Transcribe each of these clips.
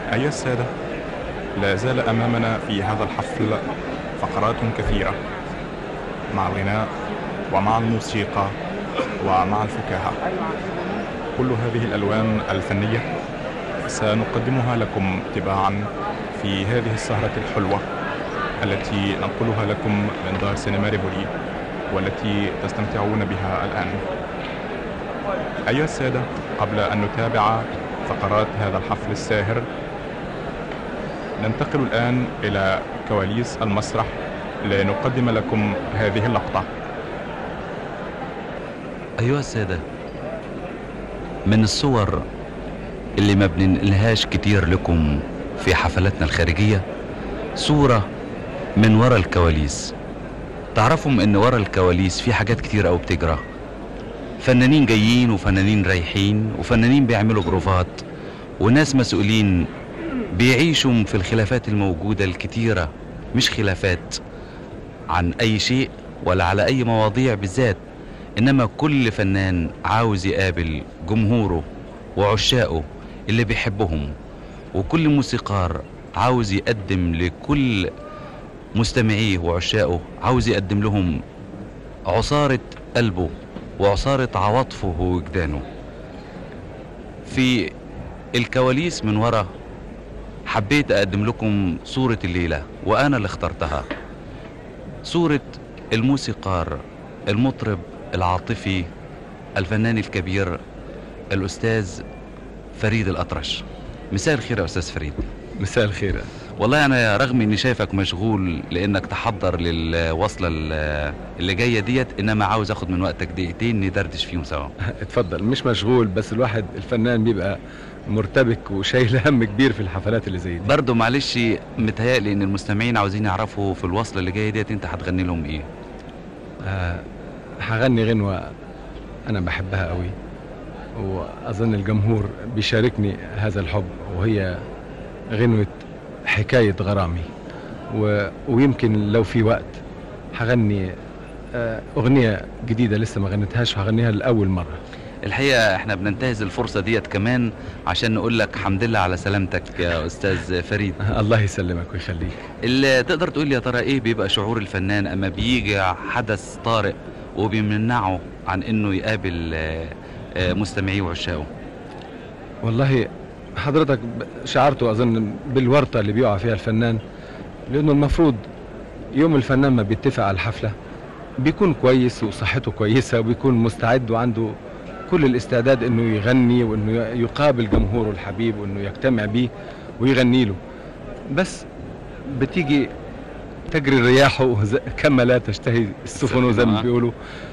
أيها السادة لا زال أمامنا في هذا الحفل فقرات كثيرة مع الغناء ومع الموسيقى ومع الفكاهة كل هذه الألوان الفنية سنقدمها لكم تباعا في هذه السهرة الحلوة التي ننقلها لكم من دار سينما ريبولي والتي تستمتعون بها الآن أيها السادة قبل أن نتابع فقرات هذا الحفل الساهر ننتقل الآن إلى كواليس المسرح لنقدم لكم هذه اللقطة أيها السادة من الصور اللي ما بننقلهاش كتير لكم في حفلاتنا الخارجية صورة من ورا الكواليس تعرفهم ان ورا الكواليس في حاجات كتير أوي بتجرى فنانين جايين وفنانين رايحين وفنانين بيعملوا بروفات وناس مسؤولين بيعيشوا في الخلافات الموجودة الكتيرة مش خلافات عن أي شيء ولا على أي مواضيع بالذات إنما كل فنان عاوز يقابل جمهوره وعشاقه اللي بيحبهم وكل موسيقار عاوز يقدم لكل مستمعيه وعشاقه عاوز يقدم لهم عصارة قلبه وعصارة عواطفه ووجدانه في الكواليس من ورا حبيت أقدم لكم صورة الليلة وأنا اللي اخترتها صورة الموسيقار المطرب العاطفي الفنان الكبير الأستاذ فريد الأطرش مساء الخير يا أستاذ فريد مساء الخير والله أنا رغم إني شايفك مشغول لأنك تحضر للوصلة اللي جاية ديت إنما عاوز أخد من وقتك دقيقتين ندردش فيهم سوا اتفضل مش مشغول بس الواحد الفنان بيبقى مرتبك وشايل هم كبير في الحفلات اللي زي دي برضه معلش متهيألي إن المستمعين عاوزين يعرفوا في الوصلة اللي جاية ديت أنت هتغني لهم إيه آه، هغني غنوة أنا بحبها قوي وأظن الجمهور بيشاركني هذا الحب وهي غنوة حكاية غرامي و... ويمكن لو في وقت هغني آه، أغنية جديدة لسه ما غنيتهاش وهغنيها لأول مرة الحقيقة احنا بننتهز الفرصة ديت كمان عشان نقول لك حمد لله على سلامتك يا أستاذ فريد الله يسلمك ويخليك اللي تقدر تقول لي يا ترى ايه بيبقى شعور الفنان اما بيجي حدث طارئ وبيمنعه عن انه يقابل آه، آه، مستمعيه وعشاقه والله حضرتك ب- شعرته أظن بالورطة اللي بيقع فيها الفنان لأنه المفروض يوم الفنان ما بيتفق على الحفلة بيكون كويس وصحته كويسة وبيكون مستعد وعنده كل الاستعداد انه يغني وانه ي- يقابل جمهوره الحبيب وانه يجتمع بيه ويغني له بس بتيجي تجري الرياح وز- كما لا تشتهي السفن زي ما آه. بيقولوا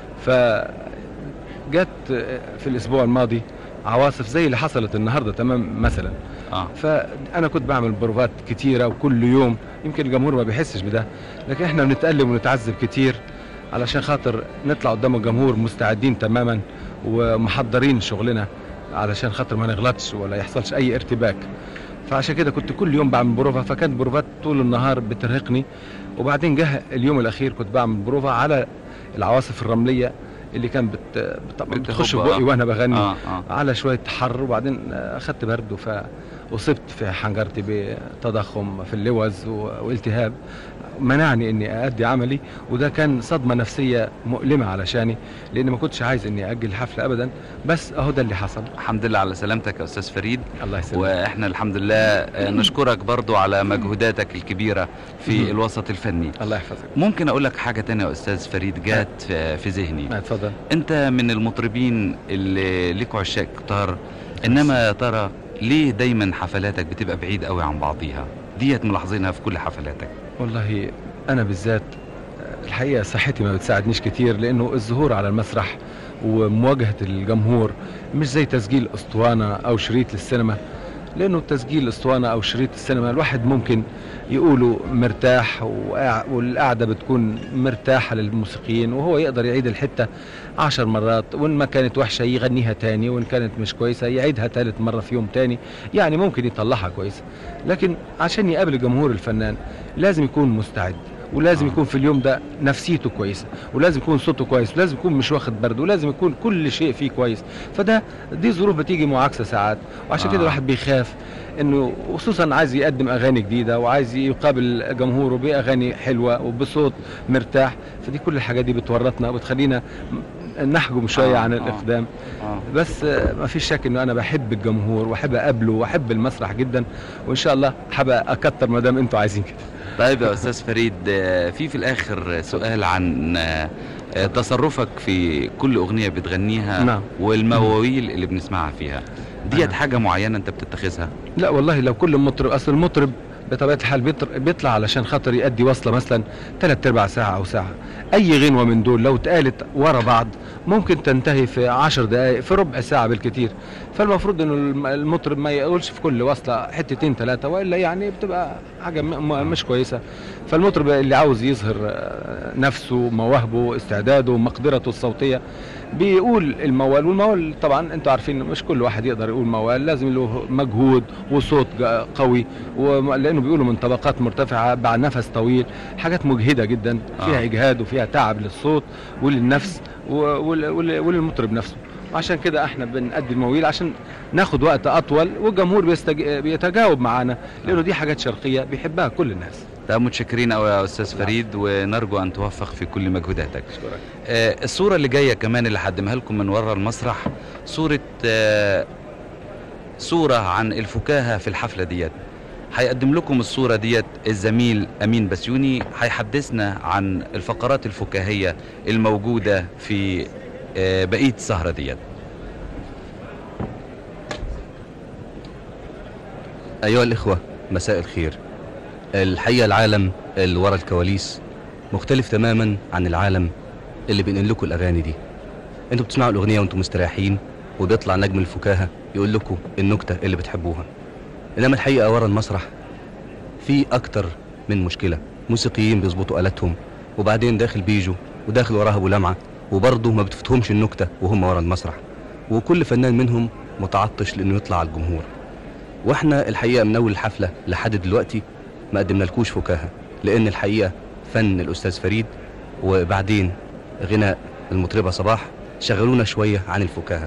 فجت في الاسبوع الماضي عواصف زي اللي حصلت النهارده تمام مثلا اه فانا كنت بعمل بروفات كتيره وكل يوم يمكن الجمهور ما بيحسش بده لكن احنا بنتألم ونتعذب كتير علشان خاطر نطلع قدام الجمهور مستعدين تماما ومحضرين شغلنا علشان خاطر ما نغلطش ولا يحصلش اي ارتباك فعشان كده كنت كل يوم بعمل بروفا فكانت بروفات طول النهار بترهقني وبعدين جه اليوم الاخير كنت بعمل بروفا على العواصف الرمليه اللي كان بت... بت... بتخش بتهب، بقي آه. وانا بغني اه اه على شوية حر وبعدين أخدت برد فأصبت في حنجرتي بتضخم في اللوز و- والتهاب منعني اني اادي عملي وده كان صدمه نفسيه مؤلمه علشاني لان ما كنتش عايز اني اجل الحفله ابدا بس اهو ده اللي حصل الحمد لله على سلامتك يا استاذ فريد الله يسلمك واحنا الحمد لله آه، نشكرك برضو على مجهوداتك الكبيرة في الوسط الفني الله يحفظك ممكن اقول لك حاجة تانية يا استاذ فريد جات في في ذهني آه، اتفضل انت من المطربين اللي ليكوا عشاق كتار انما يا ترى ليه دايما حفلاتك بتبقى بعيد قوي عن بعضيها ديت ملاحظينها في كل حفلاتك والله انا بالذات الحقيقه صحتي ما بتساعدنيش كتير لانه الظهور على المسرح ومواجهه الجمهور مش زي تسجيل اسطوانه او شريط للسينما لانه تسجيل اسطوانه او شريط السينما الواحد ممكن يقوله مرتاح وقاع- والقعده بتكون مرتاحه للموسيقيين وهو يقدر يعيد الحته عشر مرات وان ما كانت وحشه يغنيها تاني وان كانت مش كويسه يعيدها تالت مره في يوم تاني يعني ممكن يطلعها كويسه لكن عشان يقابل الجمهور الفنان لازم يكون مستعد ولازم آه. يكون في اليوم ده نفسيته كويسه ولازم يكون صوته كويس ولازم يكون مش واخد برد ولازم يكون كل شيء فيه كويس فده دي ظروف بتيجي معاكسه ساعات وعشان آه. كده الواحد بيخاف انه خصوصا عايز يقدم اغاني جديده وعايز يقابل جمهوره باغاني حلوه وبصوت مرتاح فدي كل الحاجات دي بتورطنا وبتخلينا نحجم شويه آه، عن آه. الاقدام آه. بس آه، ما فيش شك انه انا بحب الجمهور واحب اقابله واحب المسرح جدا وان شاء الله حابة اكتر ما دام انتوا عايزين كده طيب يا استاذ فريد آه، في في الاخر سؤال عن آه، آه، تصرفك في كل اغنيه بتغنيها نعم. والمواويل اللي بنسمعها فيها ديت نعم. حاجه معينه انت بتتخذها لا والله لو كل مطرب اصل المطرب بطبيعه الحال بيطر- بيطلع علشان خاطر يأدي وصله مثلا ثلاث ارباع ساعه او ساعه اي غنوه من دول لو اتقالت ورا بعض ممكن تنتهي في عشر دقائق في ربع ساعه بالكثير فالمفروض انه الم- المطرب ما يقولش في كل وصله حتتين ثلاثه والا يعني بتبقى حاجه م- م- مش كويسه فالمطرب اللي عاوز يظهر آه، نفسه مواهبه استعداده مقدرته الصوتيه بيقول الموال والموال طبعا انتوا عارفين مش كل واحد يقدر يقول موال لازم له مجهود وصوت جا- قوي وم- لانه بيقولوا من طبقات مرتفعه بعد نفس طويل حاجات مجهده جدا فيها آه. اجهاد وفيها تعب للصوت وللنفس و- ول- ول- وللمطرب نفسه وعشان كده احنا بنأدي المواويل عشان ناخد وقت اطول والجمهور بيستج... بيتجاوب معانا لانه دي حاجات شرقيه بيحبها كل الناس طيب متشكرين قوي يا استاذ فريد ونرجو ان توفق في كل مجهوداتك آه، الصوره اللي جايه كمان اللي هقدمها لكم من ورا المسرح صوره آه، صوره عن الفكاهه في الحفله ديت هيقدم لكم الصوره ديت الزميل امين بسيوني هيحدثنا عن الفقرات الفكاهيه الموجوده في آه، بقيه السهره ديت أيها الإخوة مساء الخير الحقيقة العالم اللي ورا الكواليس مختلف تماما عن العالم اللي بينقل لكم الأغاني دي انتوا بتسمعوا الأغنية وانتوا مستريحين وبيطلع نجم الفكاهة يقول لكم النكتة اللي بتحبوها إنما الحقيقة ورا المسرح في أكتر من مشكلة موسيقيين بيظبطوا آلاتهم وبعدين داخل بيجو وداخل وراها أبو لمعة وبرضه ما بتفتهمش النكتة وهم ورا المسرح وكل فنان منهم متعطش لأنه يطلع على الجمهور واحنا الحقيقه من اول الحفله لحد دلوقتي ما قدمنالكوش فكاهه لان الحقيقه فن الاستاذ فريد وبعدين غناء المطربه صباح شغلونا شويه عن الفكاهه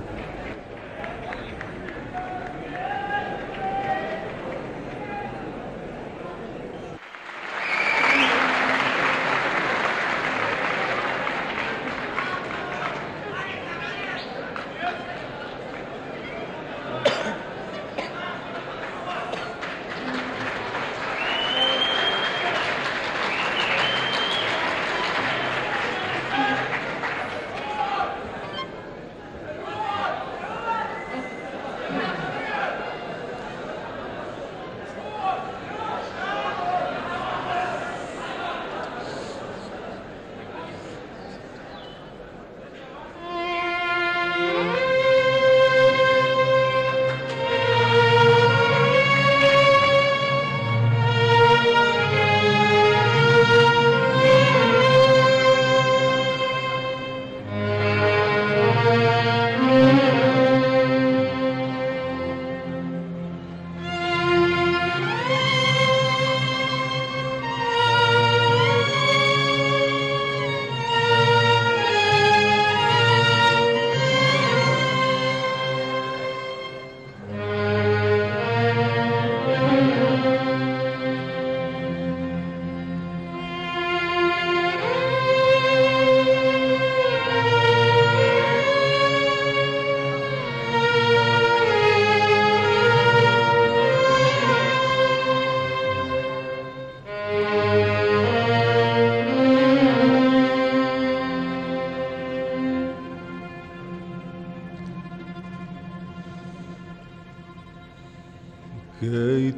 حكاية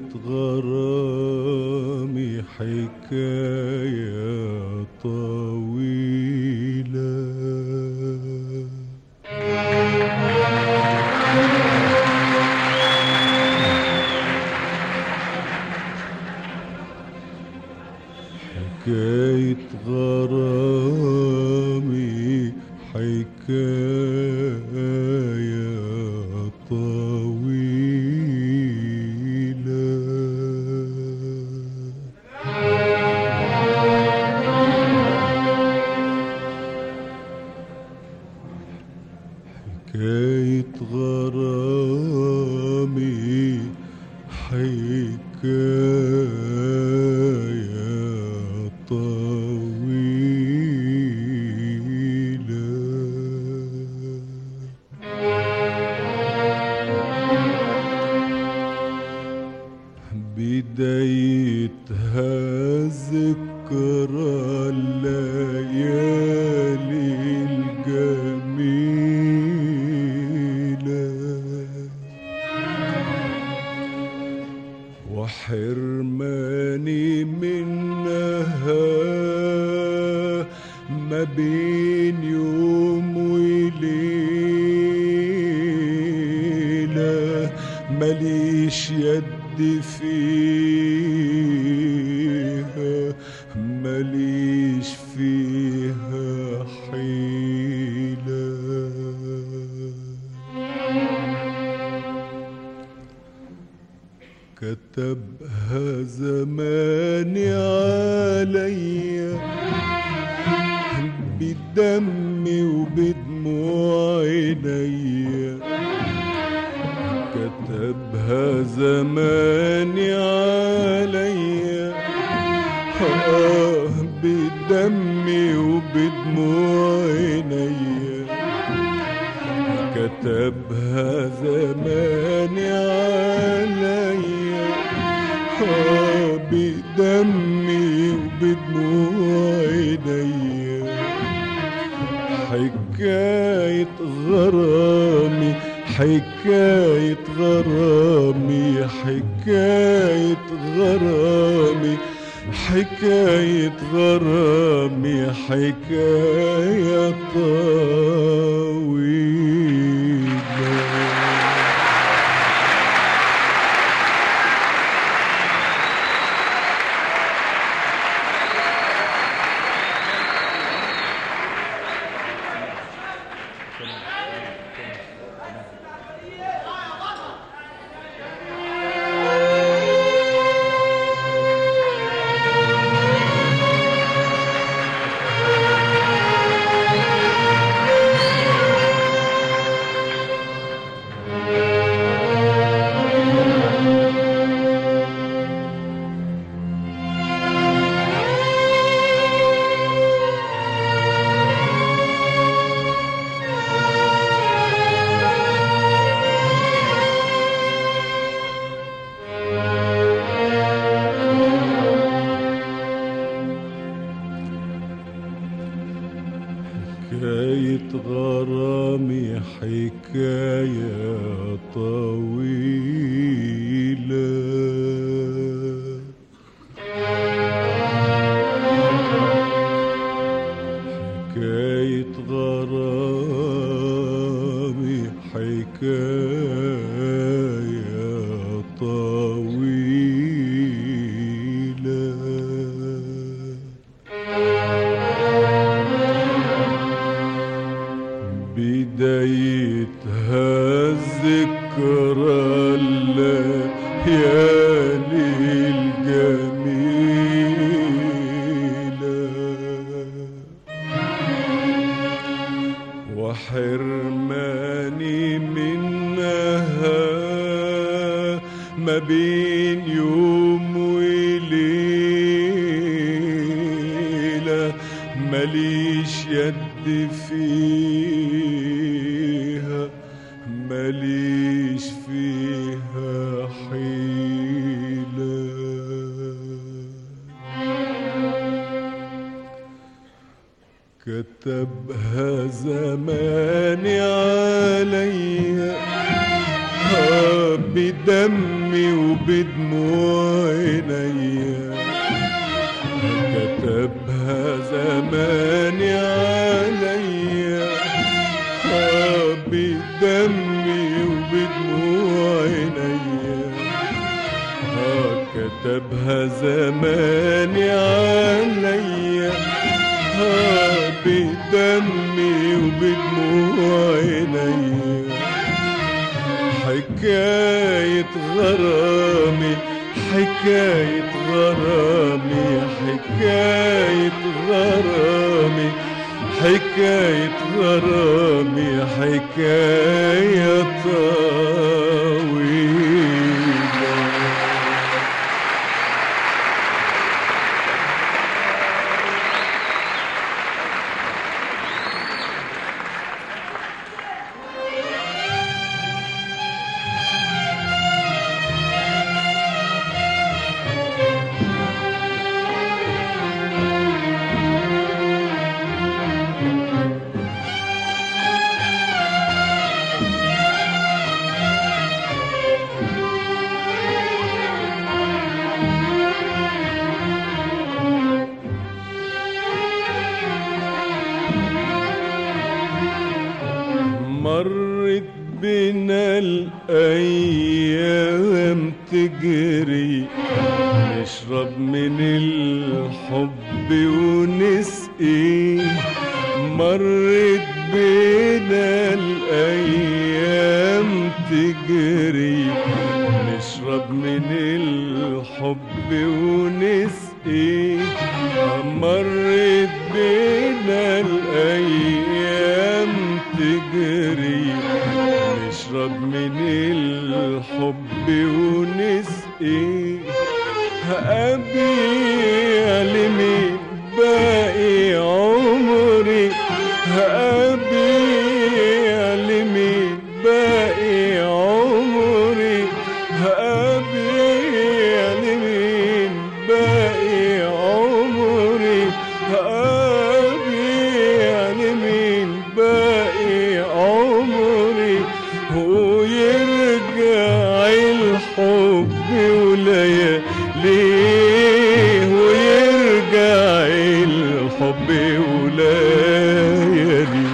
غرامي حكاية طويلة حكاية غرامي حكاية طويلة حكاية طويلة بدايتها ذكرى الليالي الجميلة وحرماني منها ما بين يوم وليلة ماليش يد فيها ماليش فيها حيلة كتبها زماني عليا بدمي وبدموع عينيا كتبها زماني عليا آه بدمي وبدموع عينيا كتبها زماني عليا آه بدمي وبدموع عينيا حكاية غرامي حكاية غرامي حكاية غرامي حكاية غرامي حكاية طويلة حكاية غرامي حكاية طويلة حكاية غرامي حكاية طويلة بدايتها ذكرى الليالي الجميلة وحرماني منها ما بين يوم وليلة ماليش يد فيها ماليش فيها حيلة كتبها زماني عليا آه بدمي وبدموع عينيا كتبها زماني عليا آه بدمي وبدموع عينيا آه كتبها زماني عليا آه بدمي وبدموع عينيا حكاية غرامي حكاية غرامي حكاية غرامي حكاية غرامي حكاية طويلة الأيام تجري نشرب من الحب ونسقي مرت بينا الأيام تجري نشرب من الحب ونسقي مرت بينا الأيام تجري نشرب من الحب ونسقي هأبيع لمين باقي عمري هأبيع لمين باقي عمري هأبيع لمين باقي عمري هأبيع لمين باقي عمري ويرجع الحب ولياليه ويرجع الحب ولياليه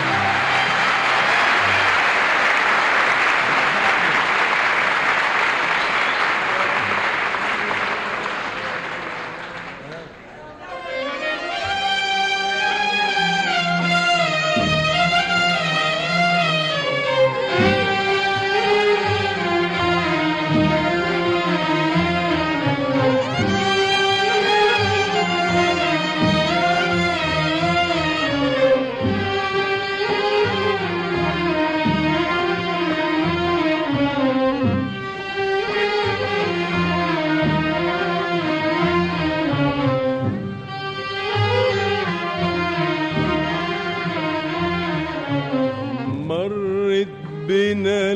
مرت بنا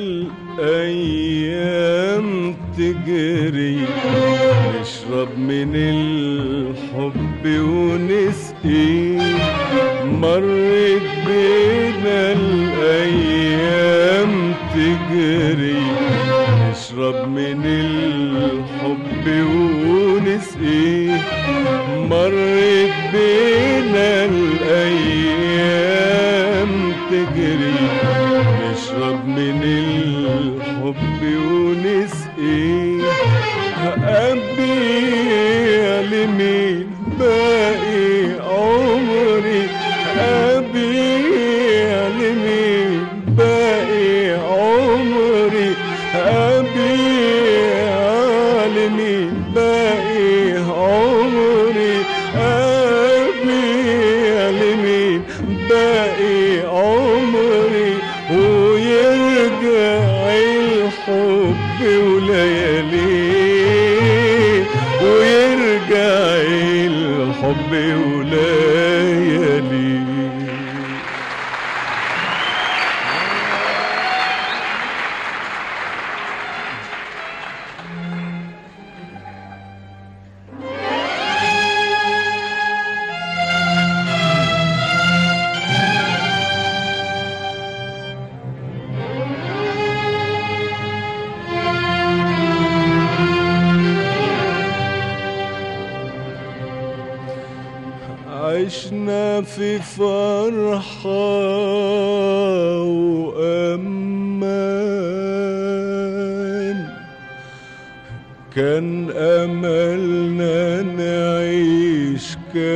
الأيام تجري نشرب من الحب ونسقي مرت بنا الأيام تجري نشرب من الحب ونسقي مرت بنا الأيام تجري نشرب من الحب ونسقي هأبيع لمين باقي عمري هأبيع لمين باقي عمري هأبيع لمين باقي عمري هأبيع لمين باقي عمري ويرجع الحب ولياليه ويرجع الحب ولياليه عشنا في فرحة وأمان كان أملنا نعيش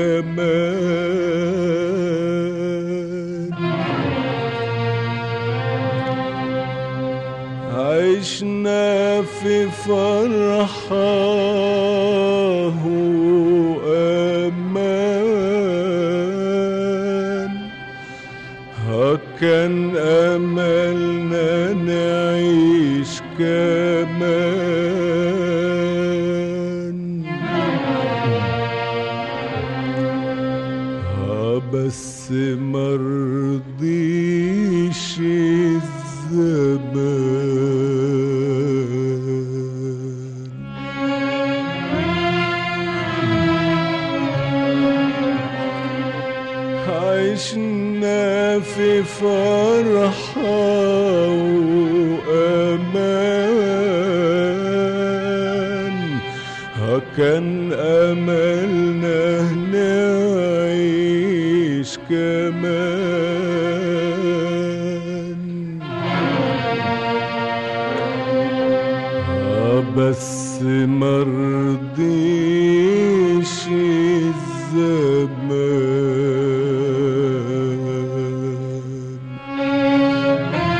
كمان عشنا في فرحة وأمان ها كان أملنا نعيش كمان ها بس مرضيش الزمان عشنا في فرحة وأمان ها كان أملنا نعيش كمان بس مرضيش الزمان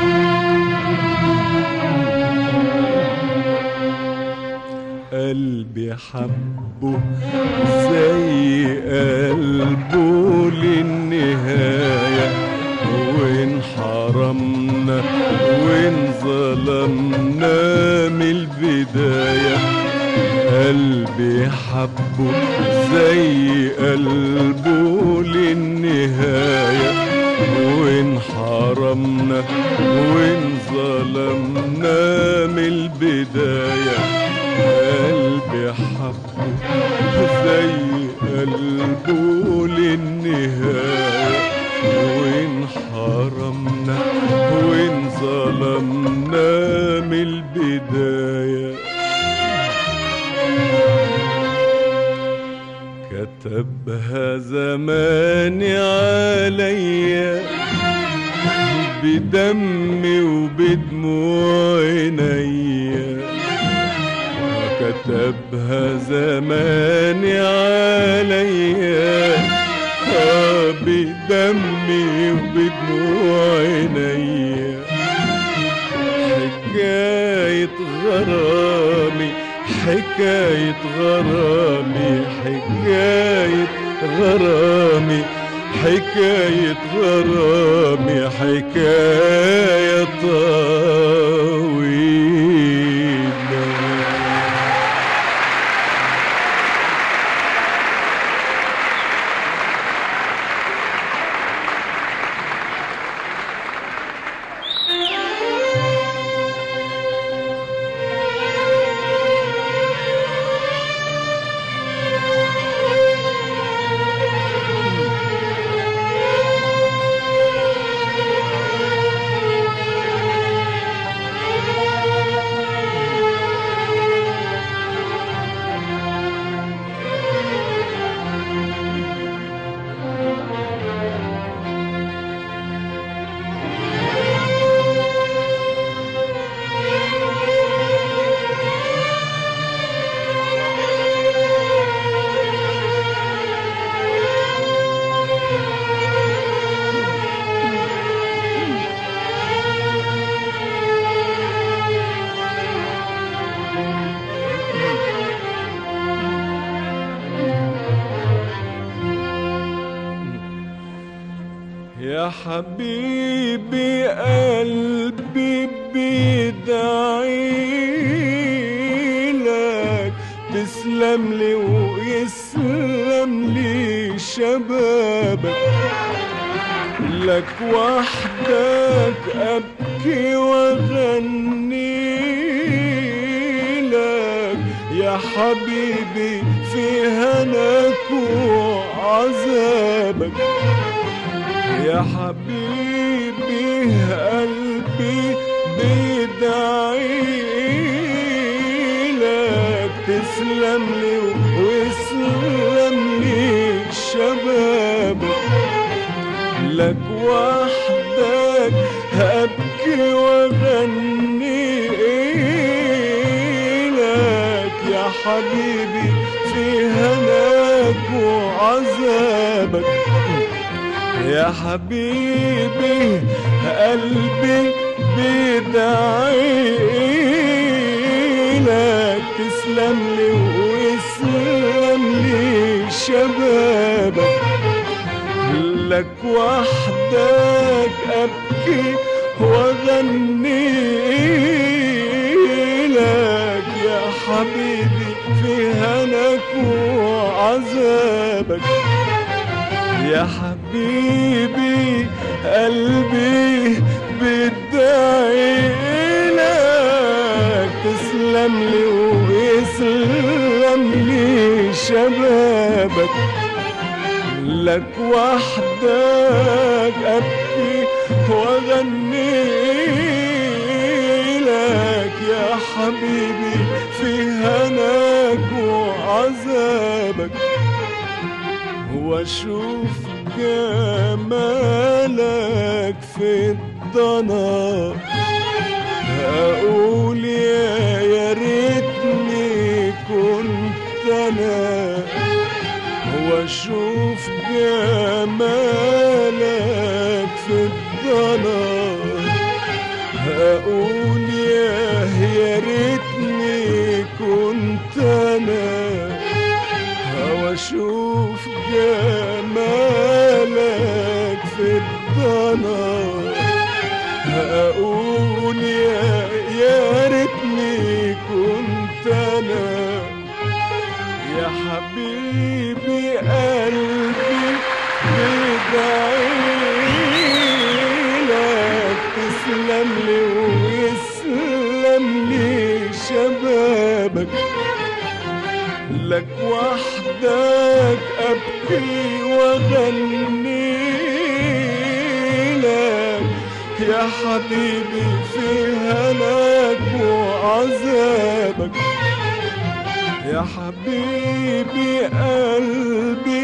قلبي حبه زي قلبه للنهاية وإن حرمنا وإن ظلمنا من البداية قلبي حبه زي قلبه للنهاية وإن حرمنا وإن ظلمنا من البداية قلبي حبه زي قلبه للنهاية وإن حرمنا وإن ظلمنا من البداية كتبها زماني عليا بدمي وبدموع عينيا كتبها زماني عليا آه بدمي وبدموع عينيا حكاية غرامي حكاية غرامي حكاية غرامي حكاية غرامي حكاية طويلة يا حبيبي قلبي بيدعي لك تسلم لي ويسلم لي شبابك لك وحدك أبكي وأغني لك يا حبيبي في هناك وعذابك يا حبيبي قلبي بيدعي لك تسلم لي ويسلم لي شبابك لك وحدك أبكي وأغني لك يا حبيبي في هناك وعذابك يا حبيبي قلبي بيدعي لك تسلم لي ويسلم لي شبابك لك وحدك أبكي وأغني لك يا حبيبي في هناك وعذابك يا حبيبي قلبي بدعي لك تسلم لي ويسلم لي شبابك لك وحدك أبكي وأغني لك يا حبيبي في هناك وعذابك واشوف جمالك في الضنا اقول يا يا ريتني انا واشوف جمالك في الضلال هقول يا يا ريتني كنت انا واشوف جمالك في الضلال هقول يا يا ريتني كنت انا يا حبيبي قلبي بدعيلك تسلم لي ويسلم لي شبابك لك وحدك أبكي وأغني لك يا حبيبي في هلاك وعذابك يا حبيبي قلبي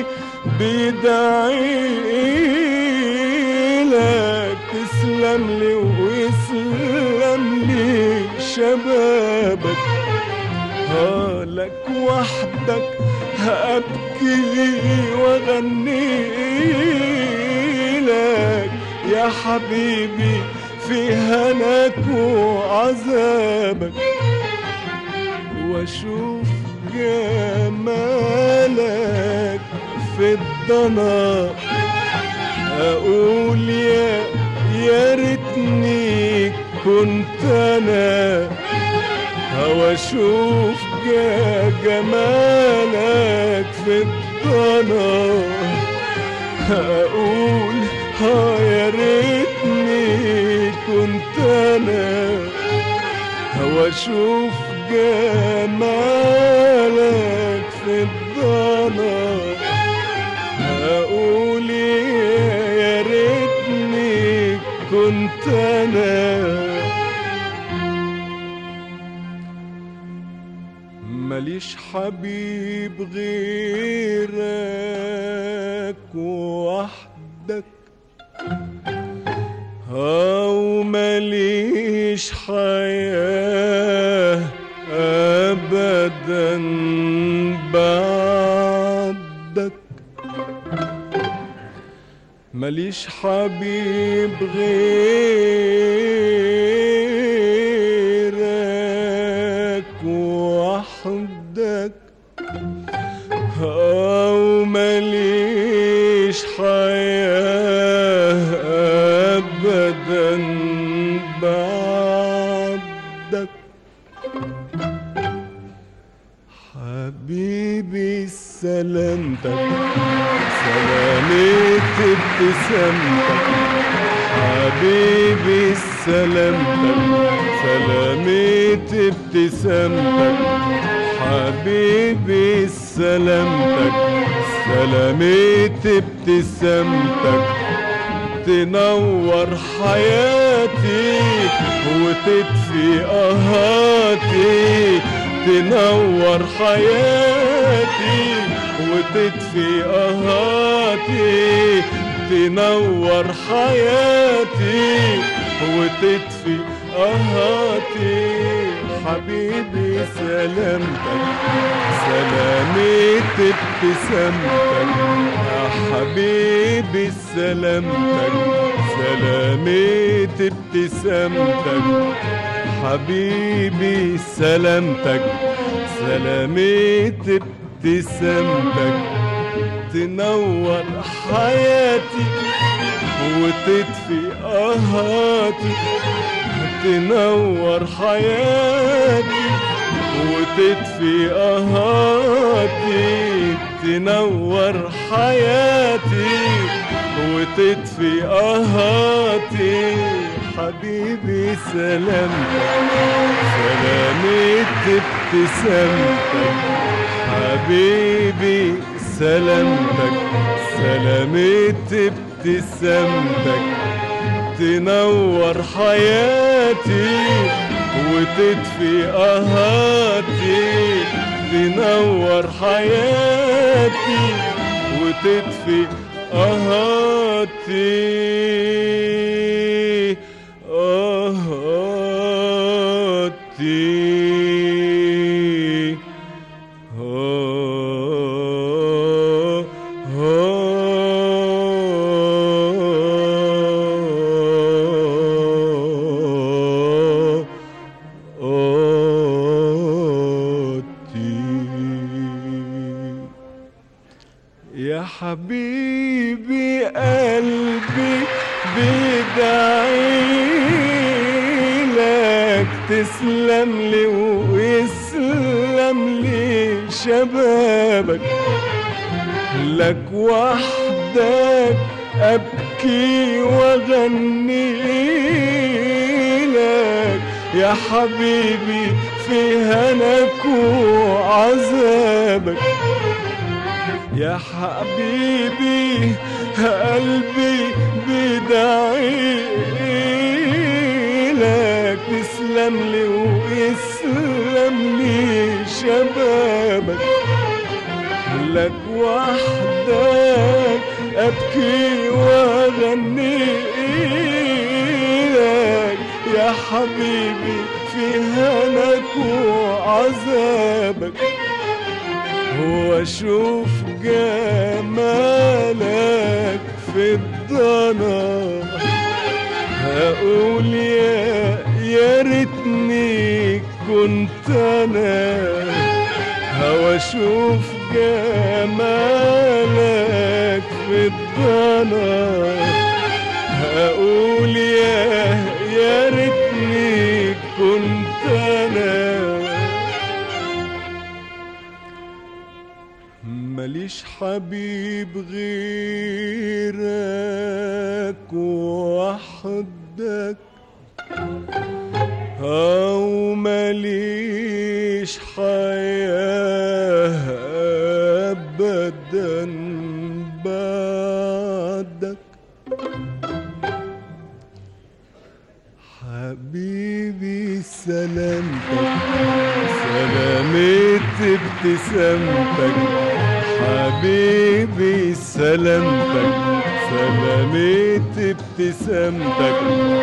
بيدعي لك تسلم لي ويسلم لي شبابك ها لك وحدك هأبكي وأغني لك يا حبيبي في هناك وعذابك واشوف جمالك في الضنا اقول يا يا ريتني كنت انا واشوف جمالك في الضنا اقول ها يا ريتني كنت انا واشوف جمالك في الضنا اقول يا ريتني كنت انا ماليش حبيب غيرك وحدك أو ماليش حياة أبدا بعدك ماليش حبيب غيرك وحدك أو ماليش حياة أبدا بعدك حبيبي سلامتك سلامة ابتسامتك حبيبي سلامتك سلامة ابتسامتك حبيبي سلامتك سلامة ابتسامتك تنور حياتي وتطفي قهاتي تنور حياتي وتطفي قهاتي تنور حياتي وتطفي قهاتي حبيبي سلامتك سلامة ابتسامتك يا حبيبي سلامتك سلامة ابتسامتك حبيبي سلامتك سلامة ابتسامتك تنور حياتي وتطفي قهاتي تنور حياتي وتطفي قهاتي تنور حياتي وتطفي قهاتي حبيبي سلامتك سلامة ابتسامتك حبيبي سلامتك سلامة ابتسامتك تنور حياتي وتطفي قهاتي تنور حياتي وتطفي قهاتي قهاتي يا حبيبي قلبي بدعيلك تسلم لي ويسلم لي شبابك لك وحدك أبكي وأغني لك يا حبيبي في هناك وعذابك يا حبيبي قلبي بدعي لك تسلم لي ويسلم لي شبابك لك وحدك ابكي واغني لك يا حبيبي في هناك وعذابك واشوف جمالك في الضنا هقول يا يا ريتني كنت انا هوا اشوف جمالك في الضنا هقول يا يا ريتني كنت انا ماليش حبيب غيرك وحدك أو ماليش حياة أبدا بعدك حبيبي سلامتك سلامت ابتسامتك حبيبي سلامتك سلامت ابتسامتك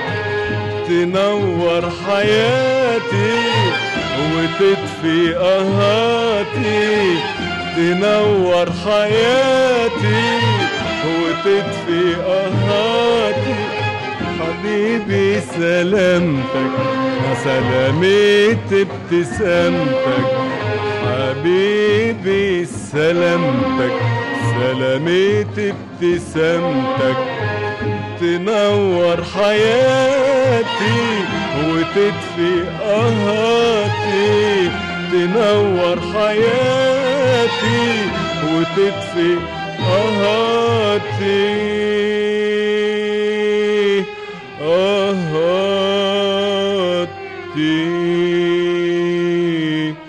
تنور حياتي وتطفي قهاتي تنور حياتي وتطفي قهاتي حبيبي سلامتك سلامت ابتسامتك حبيبي سلامتك سلامت ابتسامتك تنور حياتي وتطفي قهاتي تنور حياتي وتطفي قهاتي قهاتي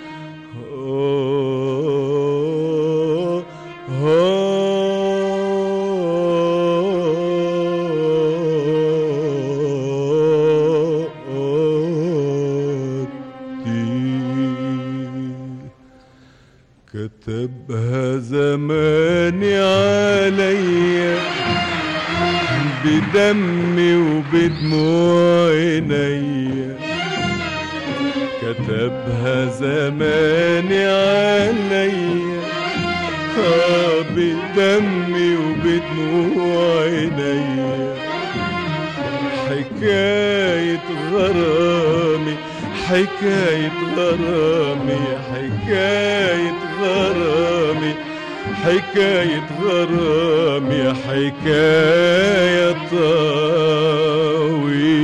كتبها زماني عليا بدمي وبدموع عينيا كتبها زماني عليا آه بدمي وبدموع عينيا حكاية غرامي حكاية غرامي حكاية غرامي حكاية غرامي حكاية طويلة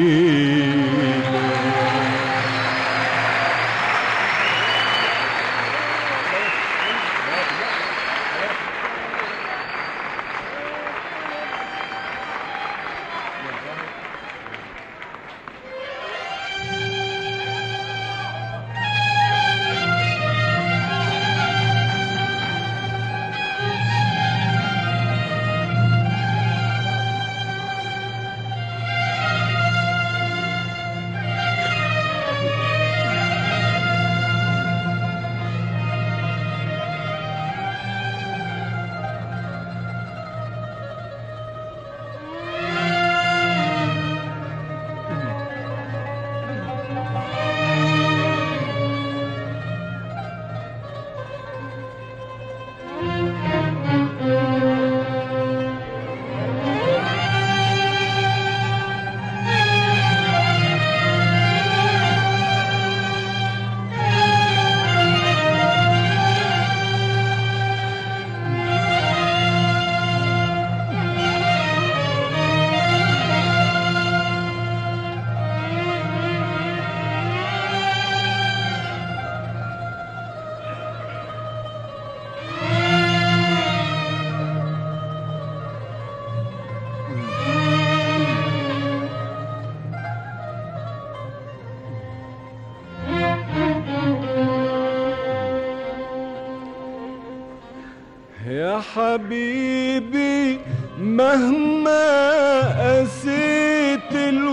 يا حبيبي مهما قسيت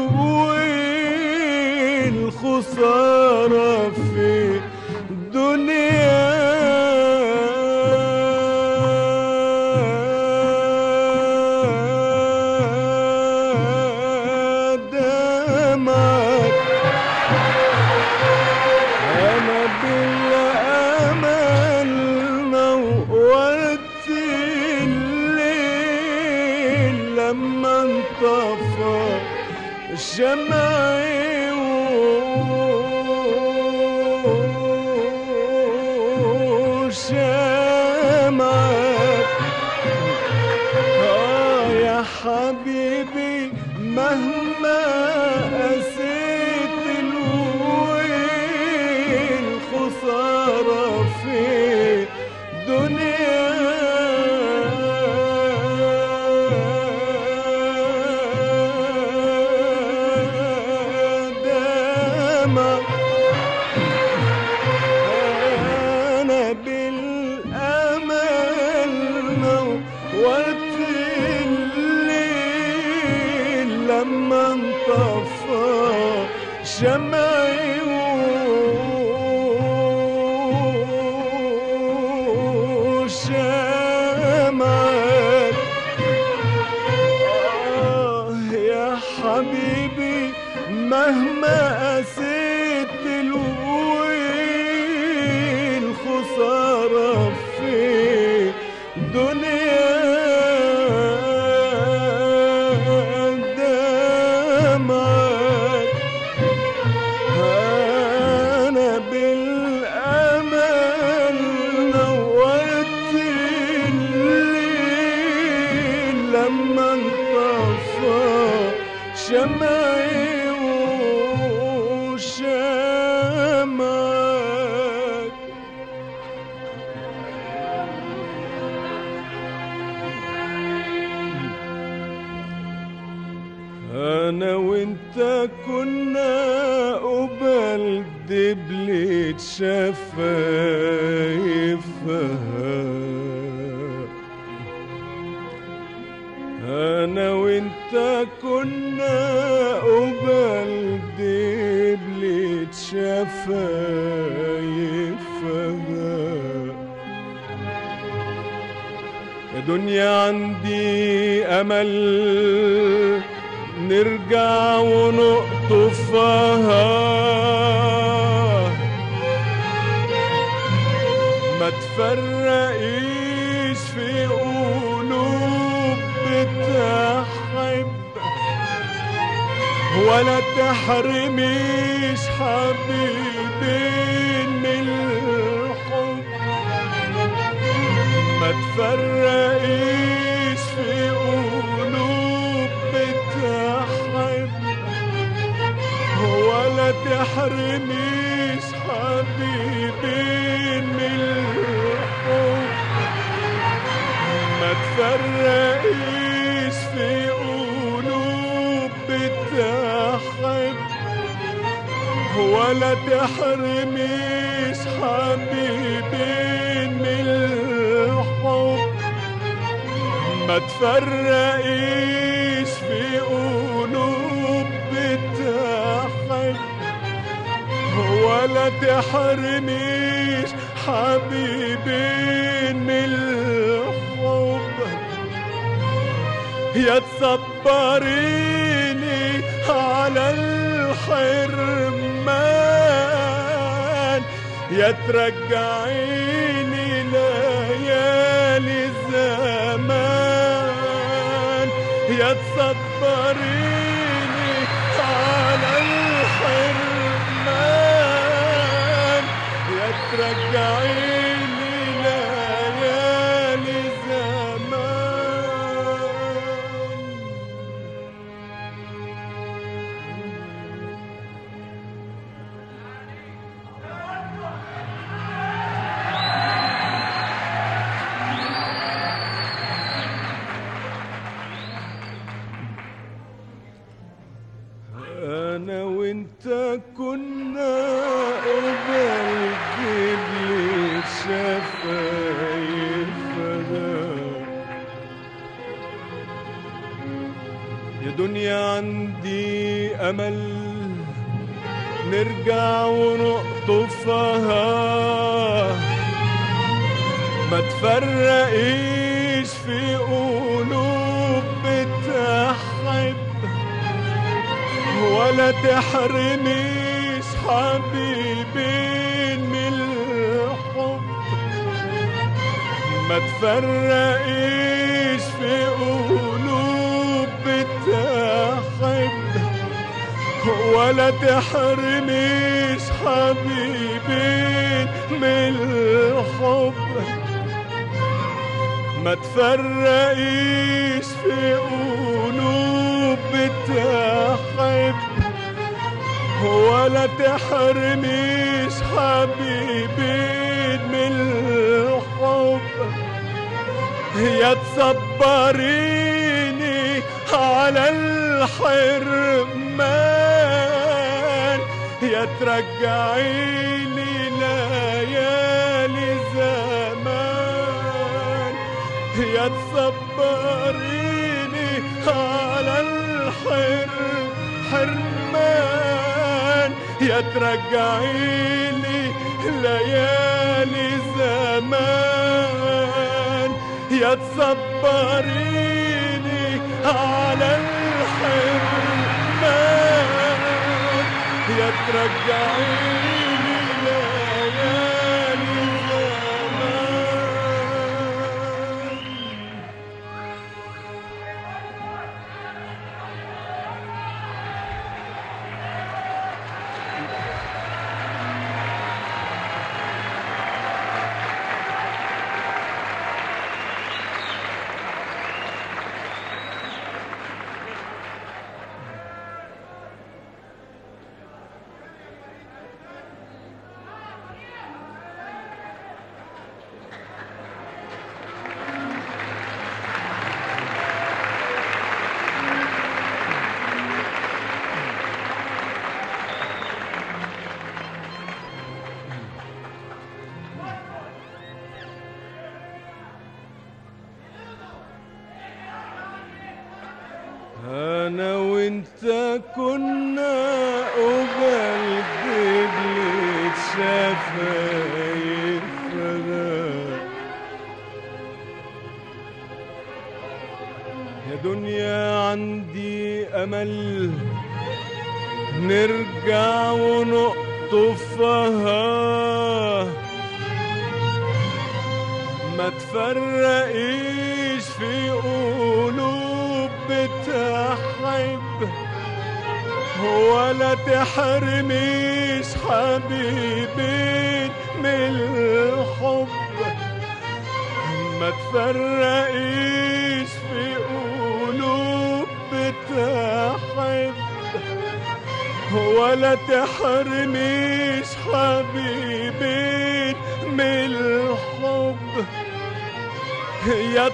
الويل خسارة في الدنيا دمعك أنا بالأمل نورت الليل لما انطفى شمعي وشمعك آه يا حبيبي مهما قسيت الويل خسارة في دنيا دمع أنا بالأمل نورت الليل لما انطفى شمعي وشمعك آه يا حبيبي مهما قسيت الويل خسارة في دنيا دمعك أنا بالأمل نورت الليل لما انطفى شمعي وشمعك انا وانت كنا قبل دبلة شفايفها انا وانت كنا قبل دبلة شفايفها يا دنيا عندي امل نرجع ونقطفها ما تفرقيش في قلوب بتحب ولا تحرميش حبيبين من الحب ما تفرقيش في قلوب بتحب ولا تحرميش حبيبين من الحب ما تفرقيش في قلوب بتحب ولا تحرميش حبيبين من الحب ما تفرقيش في قلوب بتحب ولا تحرميش حبيبين من الحب يا تصبريني على الحرمان يا ترجعيني ليالي الزمان يا تصبريني على الحرمان يا ترجعيني ليالي زمان انا وانت كنا قبل جبل شفايف يا دنيا عندي أمل نرجع ونقطفها ما تفرقيش في قلوب بتحب ولا تحرميش حبيبين من الحب ما تفرقيش في قلوب بتحب ولا تحرميش حبيبين من الحب ما تفرقيش في قلوب بتحب ولا تحرميش حبيبين من الحب يا تصبريني على الحرمان يا ترجعيني ليالي زمان يا تصبريني على الحر حرمان يا ترجعيني ليالي زمان يا تصبريني على الحرمان يا ترجعيني ليالي زمان انا وانت كنا قبل قبلة شفايف فراق يا دنيا عندي امل نرجع ونقطفها ما تفرقيش في قلوب بتحب ولا تحرميش حبيبين من الحب ما تفرقيش في قلوب بتحب ولا تحرميش حبيبين من الحب يا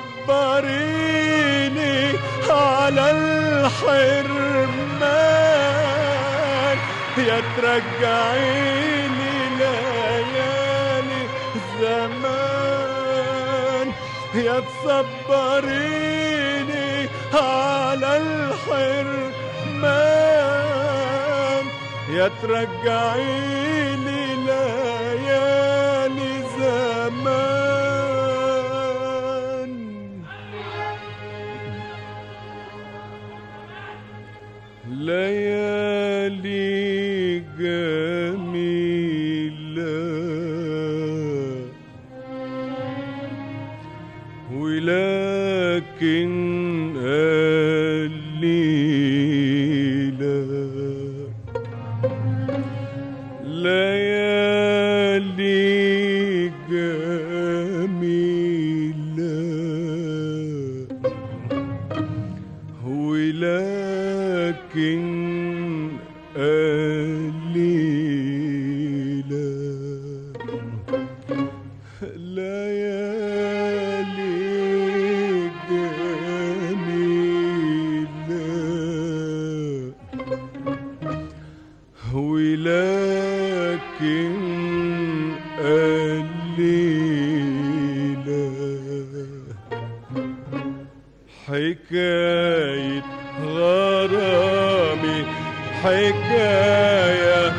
تصبريني على الحرمان يا ترجعيني ليالي زمان يا تصبريني على الحرمان يا ترجعيني ليالي زمان ليالي جميلة ولكن قليلة ليالي جميلة ولكن قليلة ليالي جميلة ولكن قليلة حكاية الحكاية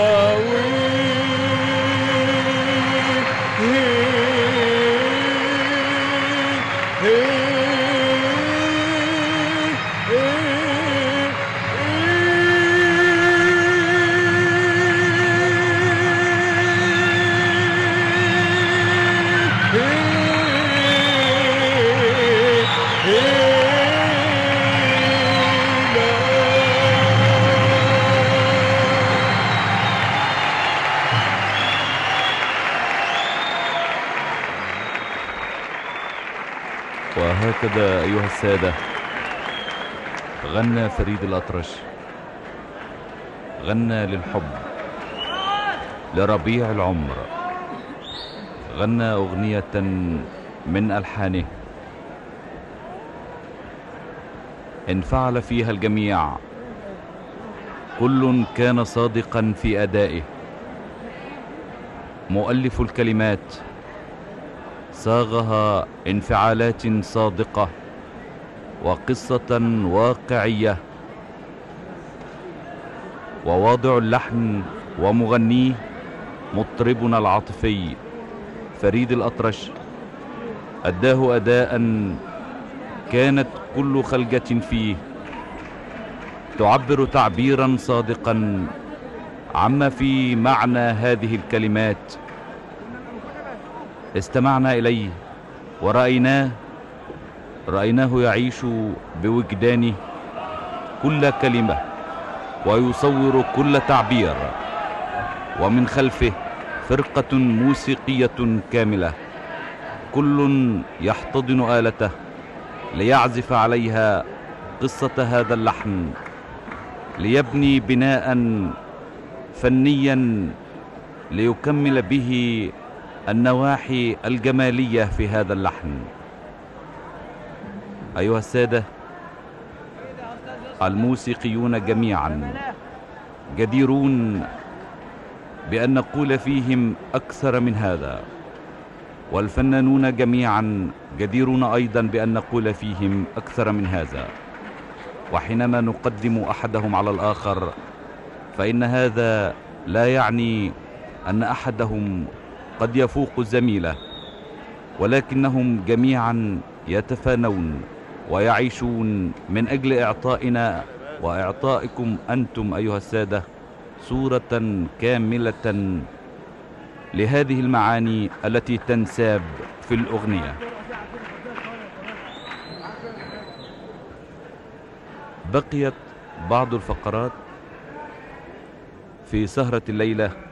وهكذا أيها السادة غنى فريد الأطرش غنى للحب لربيع العمر غنى أغنية من ألحانه انفعل فيها الجميع كل كان صادقا في أدائه مؤلف الكلمات صاغها انفعالات صادقة وقصة واقعية وواضع اللحن ومغنيه مطربنا العاطفي فريد الأطرش أداه أداء كانت كل خلجة فيه تعبر تعبيرا صادقا عما في معنى هذه الكلمات استمعنا إليه ورأيناه رأيناه يعيش بوجدانه كل كلمة ويصور كل تعبير ومن خلفه فرقة موسيقية كاملة كل يحتضن آلته ليعزف عليها قصة هذا اللحن ليبني بناء فنيا ليكمل به النواحي الجمالية في هذا اللحن أيها السادة الموسيقيون جميعا جديرون بأن نقول فيهم أكثر من هذا والفنانون جميعا جديرون أيضا بأن نقول فيهم أكثر من هذا وحينما نقدم أحدهم على الآخر فإن هذا لا يعني أن أحدهم قد يفوق زميله ولكنهم جميعا يتفانون ويعيشون من أجل إعطائنا وإعطائكم أنتم أيها السادة صورة كاملة لهذه المعاني التي تنساب في الأغنية بقيت بعض الفقرات في سهرة الليلة